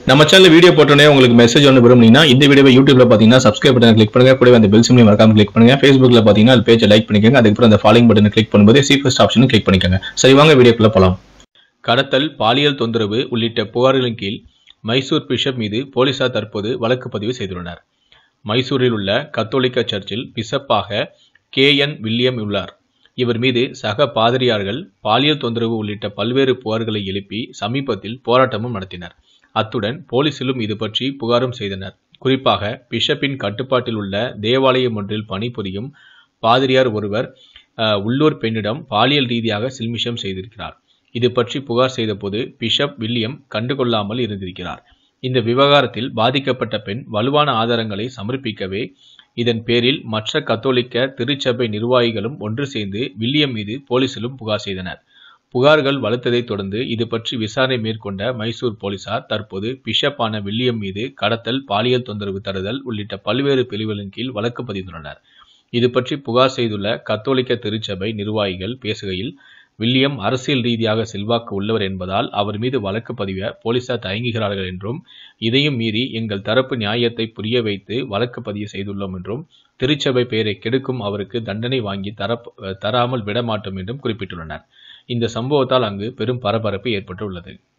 நம்ம channel video போட்டோன்னே உங்களுக்கு மெசேஜ் ஒன்று விரும்புனீங்கன்னா இந்த வீடியோவை யூடியூப்ல பார்த்தீங்கன்னா சப்ஸ்கிரைப் பட்டன் கிளிக் பண்ணுங்க கூடவே அந்த பெல் சிம்லையும் மறக்காம கிளிக் பண்ணுங்க ஃபேஸ்புக்ல பார்த்தீங்கன்னா அது பேஜை லைக் பண்ணிக்கோங்க அதுக்கப்புறம் அந்த ஃபாலோயிங் பட்டனை கிளிக் பண்ணும்போது சி ஃபர்ஸ்ட் ஆப்ஷனும் கிளிக் பண்ணிக்கோங்க சரி வாங்க வீடியோக்குள்ள போலாம் கடத்தல் பாலியல் தொந்தரவு உள்ளிட்ட புகார்களின் கீழ் மைசூர் பிஷப் மீது போலீசார் தற்போது வழக்கு பதிவு செய்துள்ளனர் மைசூரில் உள்ள கத்தோலிக்க சர்ச்சில் பிஷப்பாக கே என் வில்லியம் உள்ளார் இவர் மீது சக பாதிரியார்கள் பாலியல் தொந்தரவு உள்ளிட்ட பல்வேறு புகார்களை எழுப்பி சமீபத்தில் போராட்டமும் நடத்தினர் அத்துடன் போலீசிலும் இது பற்றி புகாரும் செய்தனர் குறிப்பாக பிஷப்பின் கட்டுப்பாட்டில் உள்ள தேவாலயம் ஒன்றில் பணிபுரியும் பாதிரியார் ஒருவர் அஹ், உள்ளூர் பெண்ணிடம் பாலியல் ரீதியாக சில்மிஷம் செய்திருக்கிறார் இது பற்றி புகார் செய்தபோது பிஷப் வில்லியம் கண்டுகொள்ளாமல் இருந்திருக்கிறார் இந்த விவகாரத்தில் பாதிக்கப்பட்ட பெண் வலுவான ஆதாரங்களை சமர்ப்பிக்கவே இதன் பேரில் மற்ற கத்தோலிக்க திருச்சபை நிர்வாகிகளும் ஒன்று சேர்ந்து வில்லியம் மீது போலீசிலும் புகார் செய்தனர் புகார்கள் வலுத்ததைத் தொடர்ந்து இது பற்றி விசாரணை மேற்கொண்ட மைசூர் போலீசார் தற்போது பிஷப்பான வில்லியம் மீது கடத்தல் பாலியல் தொந்தரவு தருதல் உள்ளிட்ட பல்வேறு பிரிவுகளின் கீழ் வழக்கு பதிந்துள்ளனர் இது பற்றி புகார் செய்துள்ள கத்தோலிக்க திருச்சபை நிர்வாகிகள் பேசுகையில் வில்லியம் அரசியல் ரீதியாக செல்வாக்கு உள்ளவர் என்பதால் அவர் மீது வழக்கு பதிவ போலீசார் தயங்குகிறார்கள் என்றும் இதையும் மீறி எங்கள் தரப்பு நியாயத்தை புரிய வைத்து வழக்கு பதிவு செய்துள்ளோம் என்றும் திருச்சபை பெயரை கெடுக்கும் அவருக்கு தண்டனை வாங்கி தரப் தராமல் விடமாட்டோம் என்றும் குறிப்பிட்டுள்ளனர் இந்த சம்பவத்தால் அங்கு பெரும் பரபரப்பு ஏற்பட்டுள்ளது